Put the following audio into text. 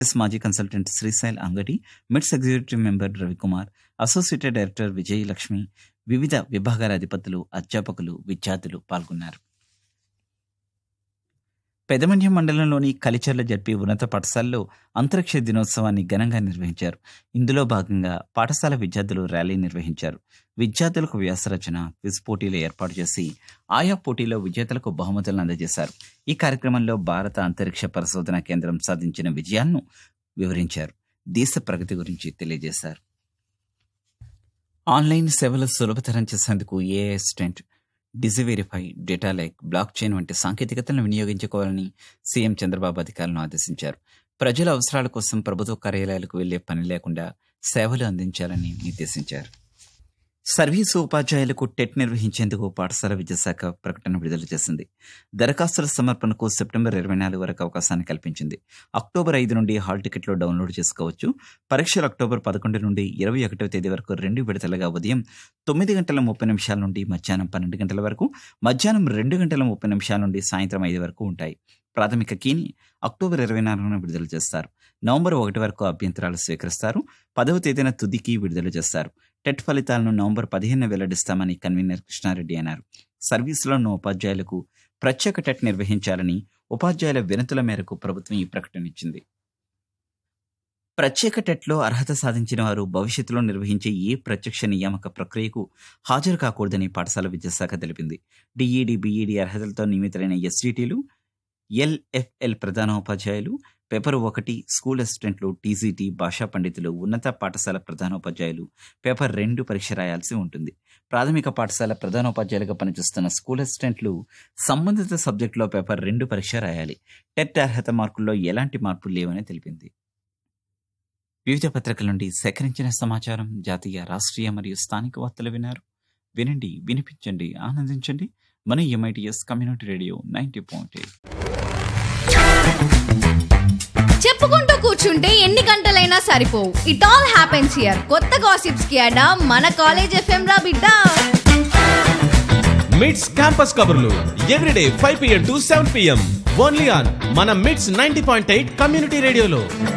yes మాజీ consultant Srishail Angadi MITS executive member Ravikumar associated director Vijay Lakshmi వివిధ విభాగాల అధిపతులు అధ్యాపకులు విద్యార్థులు పాల్గొన్నారు పెదమండ్యం మండలంలోని కలిచర్ల జడ్పీ ఉన్నత పాఠశాలలో అంతరిక్ష దినోత్సవాన్ని ఘనంగా నిర్వహించారు ఇందులో భాగంగా పాఠశాల విద్యార్థులు ర్యాలీ నిర్వహించారు విద్యార్థులకు వ్యాసరచన క్విజ్ పోటీలు ఏర్పాటు చేసి ఆయా పోటీలో విజేతలకు బహుమతులను అందజేశారు ఈ కార్యక్రమంలో భారత అంతరిక్ష పరిశోధన కేంద్రం సాధించిన విజయాలను వివరించారు దేశ ప్రగతి గురించి తెలియజేశారు ఆన్లైన్ సేవలు సులభతరం చేసేందుకు a assistant DigiVerify data lake blockchain వంటి సాంకేతికతలను వినియోగించుకోవాలని సీఎం చంద్రబాబు అధికారులను ఆదేశించారు ప్రజల అవసరాల కోసం ప్రభుత్వ కార్యాలయాలకు వెళ్లే పని లేకుండా సేవలు అందించాలని నిర్దేశించారు సర్వీసు ఉపాధ్యాయులకు టెట్ నిర్వహించేందుకు పాఠశాల విద్యాశాఖ ప్రకటన విడుదల చేసింది దరఖాస్తుల సమర్పణకు సెప్టెంబర్ ఇరవై నాలుగు వరకు అవకాశాన్ని కల్పించింది అక్టోబర్ ఐదు నుండి హాల్ టికెట్లు డౌన్లోడ్ చేసుకోవచ్చు పరీక్షలు అక్టోబర్ పదకొండు నుండి ఇరవై ఒకటవ తేదీ వరకు రెండు విడతలుగా ఉదయం తొమ్మిది గంటల ముప్పై నిమిషాల నుండి మధ్యాహ్నం పన్నెండు గంటల వరకు మధ్యాహ్నం రెండు గంటల ముప్పై నిమిషాల నుండి సాయంత్రం ఐదు వరకు ఉంటాయి ప్రాథమిక కీని అక్టోబర్ ఇరవై నాలుగున విడుదల చేస్తారు నవంబర్ ఒకటి వరకు అభ్యంతరాలు స్వీకరిస్తారు పదవ తేదీన తుదికి విడుదల చేస్తారు టెట్ ఫలితాలను నవంబర్ పదిహేను వెల్లడిస్తామని కన్వీనర్ కృష్ణారెడ్డి అన్నారు సర్వీసులో ఉన్న ఉపాధ్యాయులకు ప్రత్యేక టెట్ నిర్వహించాలని ఉపాధ్యాయుల వినతుల మేరకు ప్రభుత్వం ఈ ప్రకటన ఇచ్చింది ప్రత్యేక టెట్లో అర్హత సాధించిన వారు భవిష్యత్తులో నిర్వహించే ఏ ప్రత్యక్ష నియామక ప్రక్రియకు హాజరు కాకూడదని పాఠశాల విద్యాశాఖ తెలిపింది డిఈడి బిఈడి అర్హతలతో నియమితులైన ఎస్డిటీలు ఎల్ఎఫ్ఎల్ ప్రధానోపాధ్యాయులు పేపర్ ఒకటి స్కూల్ అసిస్టెంట్లు టీజీటీ భాషా పండితులు ఉన్నత పాఠశాల ప్రధానోపాధ్యాయులు పేపర్ రెండు పరీక్ష రాయాల్సి ఉంటుంది ప్రాథమిక పాఠశాల ప్రధానోపాధ్యాయులుగా పనిచేస్తున్న స్కూల్ అసిస్టెంట్లు సంబంధిత సబ్జెక్టులో పేపర్ రెండు పరీక్ష రాయాలి టెట్ అర్హత మార్కుల్లో ఎలాంటి మార్పులు లేవని తెలిపింది వివిధ పత్రికల నుండి సేకరించిన సమాచారం జాతీయ రాష్ట్రీయ మరియు స్థానిక వార్తలు విన్నారు వినండి వినిపించండి ఆనందించండి మన MITS community radio ninety point eight చెప్పుకుంటూ కూర్చుంటే ఎన్ని గంటలైనా సరిపోవు ఇట్ ఆల్ హ్యాపెన్స్ హియర్ కొత్త గాసిప్స్ కి అడా మన కాలేజ్ ఎఫ్ఎం రా బిడ్డ మిడ్స్ క్యాంపస్ కబుర్లు everyday five PM to seven PM only on మన MITS ninety point eight community రేడియోలో